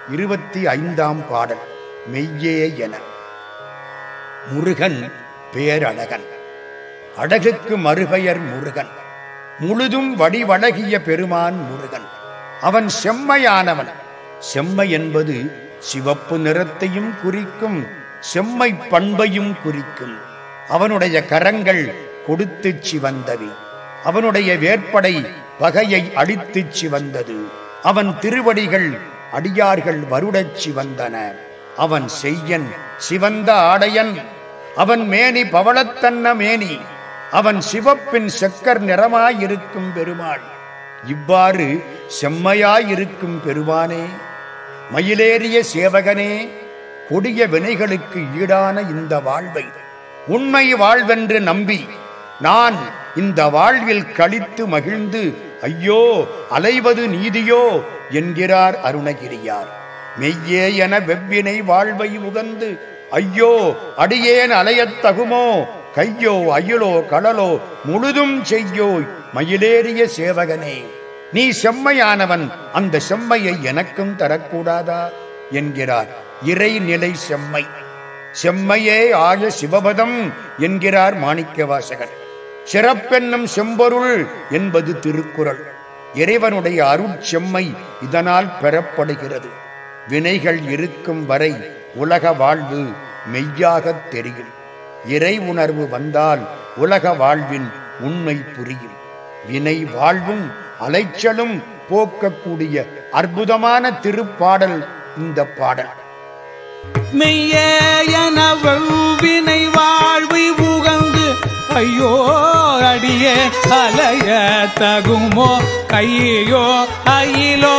இருபத்தி ஐந்தாம் பாடல் மெய்யே என முருகன் பேரழகன் அழகுக்கு மறுபெயர் முருகன் முழுதும் வடிவழகிய பெருமான் முருகன் அவன் செம்மையானவன் செம்மை என்பது சிவப்பு நிறத்தையும் குறிக்கும் செம்மை பண்பையும் குறிக்கும் அவனுடைய கரங்கள் கொடுத்துச் சிவந்தவி அவனுடைய வேற்படை பகையை அடித்துச் சிவந்தது அவன் திருவடிகள் அடியார்கள் வருடச் சிவந்தன அவன் செய்யன் சிவந்த ஆடையன் அவன் மேனி பவளத்தன்ன மேனி அவன் சிவப்பின் செக்கர் நிறமாயிருக்கும் பெருமாள் இவ்வாறு செம்மையாயிருக்கும் பெருமானே மயிலேறிய சேவகனே கொடிய வினைகளுக்கு ஈடான இந்த வாழ்வை உண்மை வாழ்வென்று நம்பி நான் இந்த வாழ்வில் கழித்து மகிழ்ந்து ஐயோ அலைவது நீதியோ என்கிறார் அருணகிரியார் மெய்யே என வெவ்வினை வாழ்வை உகந்து ஐயோ அடியேன் அலையத் தகுமோ கையோ அயிலோ கடலோ முழுதும் செய்யோய் மயிலேறிய சேவகனே நீ செம்மையானவன் அந்த செம்மையை எனக்கும் தரக்கூடாதா என்கிறார் இறைநிலை செம்மை செம்மையே ஆய சிவபதம் என்கிறார் மாணிக்கவாசகர் சிறப்பென்னும் செம்பொருள் என்பது திருக்குறள் இறைவனுடைய அருட்செம்மை இதனால் பெறப்படுகிறது வினைகள் இருக்கும் வரை உலக வாழ்வு மெய்யாகத் தெரியும் இறை உணர்வு வந்தால் உலக வாழ்வின் உண்மை புரியும் வினை வாழ்வும் அலைச்சலும் போக்கக்கூடிய அற்புதமான திருப்பாடல் இந்த பாடல் மெய்யேயன வெவ்வினை வாழ்வை உகந்து ஐயோ அடியே அலைய தகுமோ கையோ அயிலோ